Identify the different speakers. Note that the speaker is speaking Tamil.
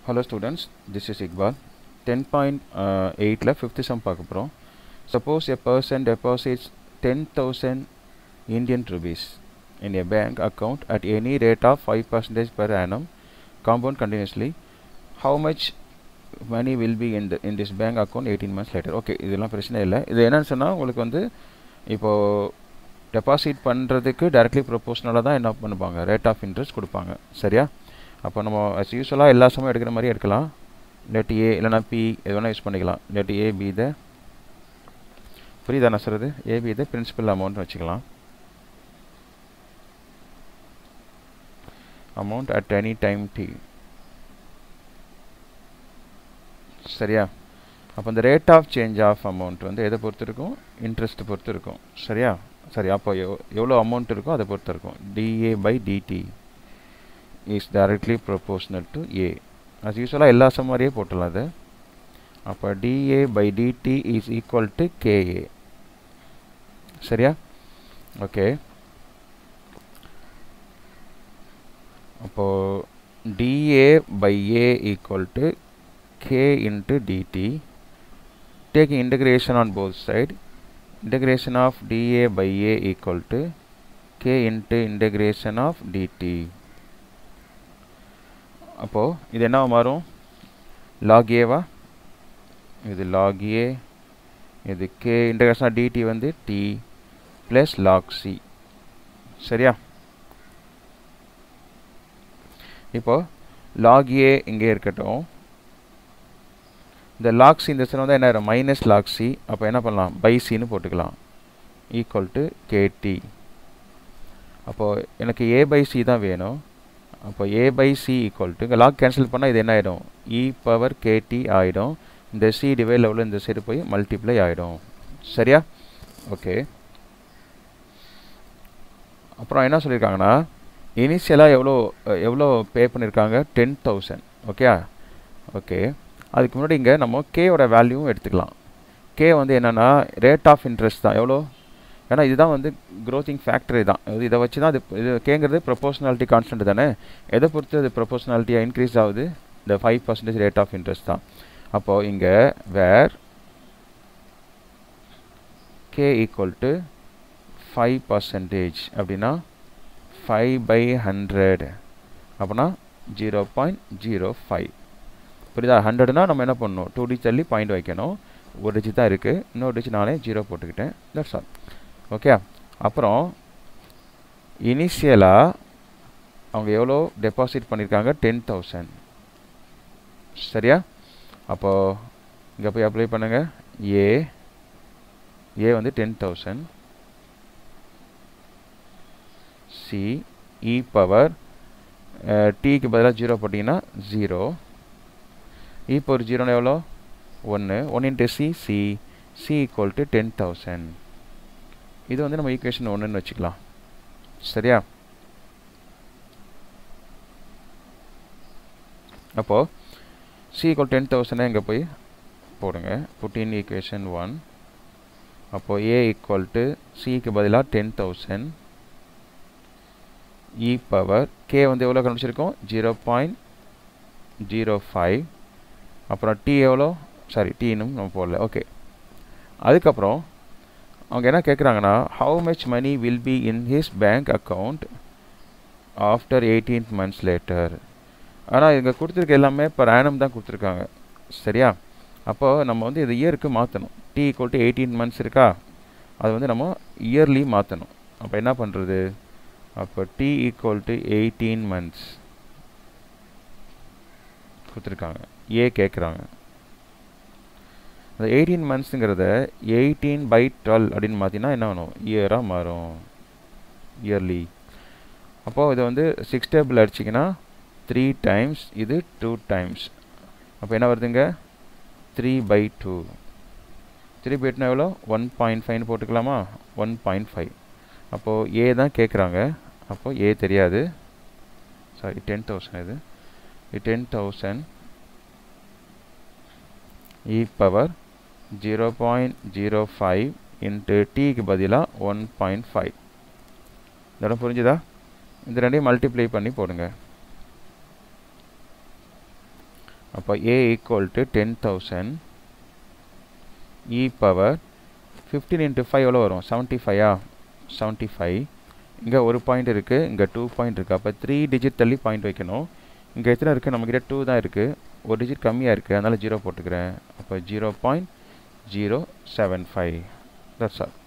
Speaker 1: Hello students, this is Iqbal. 10.8ல ஃபிஃப்த் சம் பார்க்க போகிறோம் suppose a person deposits ten thousand Indian rupees in a bank account at any rate of five percentage per annum compound continuously how much money will be in in this bank account eighteen months later okay இதெல்லாம் பிரச்சனை இல்லை இது என்னன்னு சொன்னால் உங்களுக்கு வந்து இப்போது டெபாசிட் பண்ணுறதுக்கு டைரக்ட்லி ப்ரொபோஷனலாக தான் என்ன பண்ணுவாங்க ரேட் ஆஃப் இன்ட்ரெஸ்ட் கொடுப்பாங்க சரியா அப்போ நம்ம அஸ் யூஸ்வலாக எல்லா சமயம் எடுக்கிற மாதிரி எடுக்கலாம் இல்லாட்டி ஏ இல்லைனா பி எது வேணால் யூஸ் பண்ணிக்கலாம் இல்லாட்டி ஏ பி த புரியுதா நான் சொல்கிறது A B the principal amount வச்சுக்கலாம் amount at any time T சரியா அப்போ இந்த rate of change of amount வந்து எதை பொறுத்து இருக்கும் இன்ட்ரெஸ்ட் பொறுத்து இருக்கும் சரியா சரி அப்போ எவ் எவ்வளோ அமௌண்ட் இருக்கோ அதை பொறுத்து இருக்கும் dA by dt is directly proportional to A அது யூஸ்வலாக எல்லா சம் மாதிரியே போட்டலாம் அது அப்போ dA by dt is equal to kA சரியா ஓகே அப்போது dA by A equal to k into dt taking integration on both side integration of dA by A equal to k into integration of dt அப்போ இது என்ன மாறும் log a வா இது log a இது k integration of dt வந்து t plus log c சரியா இப்போ log a இங்கே இருக்கட்டும் இந்த லாக்ஸி இந்த சைடு வந்து என்ன ஆயிரும் மைனஸ் லாக்ஸி அப்போ என்ன பண்ணலாம் பை சின்னு போட்டுக்கலாம் ஈக்குவல் டு கேடி அப்போது எனக்கு ஏ பை சி தான் வேணும் அப்போ A by C equal to இங்கே லாக் கேன்சல் பண்ணால் இது என்ன ஆகிடும் இ பவர் கேடி ஆகிடும் இந்த சி டிவைடில் உள்ள இந்த சைடு போய் மல்டிப்ளை ஆகிடும் சரியா ஓகே அப்புறம் என்ன சொல்லியிருக்காங்கன்னா இனிஷியலாக எவ்வளோ எவ்வளோ பே பண்ணியிருக்காங்க டென் தௌசண்ட் ஓகே ஓகே அதுக்கு முன்னாடி இங்கே நம்ம கேயோட வேல்யூவும் எடுத்துக்கலாம் கே வந்து என்னென்னா ரேட் ஆஃப் இன்ட்ரெஸ்ட் தான் எவ்வளோ ஏன்னா இதுதான் வந்து க்ரோத்திங் ஃபேக்டரி தான் இது இதை வச்சு தான் அது இது கேங்கிறது ப்ரொபோஷனாலிட்டி கான்ஸ்டன்ட் தானே எதை பொறுத்து அது ப்ரொபோஷனாலிட்டியாக இன்க்ரீஸ் ஆகுது இந்த five percentage rate of interest தான் அப்போது இங்கே where K equal to five percentage அப்படின்னா ஃபைவ் பை ஹண்ட்ரட் அப்படின்னா ஜீரோ பாயிண்ட் ஜீரோ ஃபைவ் புரியுதா ஹண்ட்ரட்னா நம்ம என்ன பண்ணணும் டூ டிஜிட் தள்ளி பாயிண்ட் வைக்கணும் ஒரு டிஜிட் தான் இருக்குது இன்னொரு டிஜிட் நானே ஜீரோ போட்டுக்கிட்டேன் தட்ஸ் ஆல் ஓகே அப்புறம் இனிஷியலாக அவங்க எவ்வளோ டெபாசிட் பண்ணியிருக்காங்க டென் தௌசண்ட் சரியா அப்போது இங்கே போய் அப்ளை பண்ணுங்கள் ஏ ஏ வந்து ten thousand C E power டீக்கு பதிலாக ஜீரோ போட்டிங்கன்னா ஜீரோ இ பவர் ஜீரோன்னு எவ்வளோ ஒன்று one into C C C equal to ten thousand இது வந்து நம்ம ஈக்குவேஷன் ஒன்றுன்னு வச்சுக்கலாம் சரியா அப்போது சி ஈக்குவல் டென் தௌசண்டை இங்கே போய் போடுங்க புட்டின் ஈக்குவேஷன் ஒன் அப்போது ஏ ஈக்குவல் டு சிக்கு பதிலாக ten thousand E power K வந்து எவ்வளோ கண்டுபிடிச்சிருக்கோம் ஜீரோ பாயிண்ட் ஜீரோ ஃபைவ் அப்புறம் டி எவ்வளோ சாரி டீனும் நம்ம போடல ஓகே அதுக்கப்புறம் அவங்க என்ன கேட்குறாங்கன்னா how much money will be in his bank account after eighteenth months later ஆனால் இங்கே கொடுத்துருக்க எல்லாமே பர் ஆனம் தான் கொடுத்துருக்காங்க சரியா அப்போது நம்ம வந்து இது இயருக்கு மாற்றணும் T equal to eighteen months இருக்கா அது வந்து நம்ம இயர்லி மாற்றணும் அப்போ என்ன பண்ணுறது அப்போ T equal to eighteen months கொடுத்துருக்காங்க ஏ கேட்குறாங்க அந்த எயிட்டீன் மந்த்ஸுங்கிறத எயிட்டீன் பை டுவெல் அப்படின்னு பார்த்தீங்கன்னா என்ன வேணும் இயராக மாறும் இயர்லி அப்போது இதை வந்து சிக்ஸ் டேபிள் அடிச்சிங்கன்னா த்ரீ டைம்ஸ் இது டூ டைம்ஸ் அப்போ என்ன வருதுங்க three by two three by டூனா எவ்வளோ ஒன் பாயிண்ட் ஃபைவ்னு போட்டுக்கலாமா ஒன் பாயிண்ட் ஃபைவ் அப்போது ஏ தான் கேட்குறாங்க அப்போது ஏ தெரியாது சாரி டென் தௌசண்ட் இது ten thousand E power zero point zero five into டீக்கு பதிலாக ஒன் பாயிண்ட் ஃபைவ் இதெல்லாம் புரிஞ்சுதா இந்த ரெண்டையும் மல்டிப்ளை பண்ணி போடுங்க அப்போ A equal to ten thousand E power fifteen into five எவ்வளோ வரும் செவன்ட்டி ஃபைவா செவன்ட்டி ஃபைவ் இங்கே ஒரு பாயிண்ட் இருக்குது இங்கே டூ பாயிண்ட் இருக்குது அப்போ த்ரீ டிஜிட் தள்ளி பாயிண்ட் வைக்கணும் இங்கே எத்தனை இருக்குது நம்மக்கிட்ட டூ தான் இருக்குது ஒரு டிஜிட் கம்மியாக இருக்குது அதனால் ஜீரோ போட்டுக்கிறேன் அப்போ zero point zero seven five that's all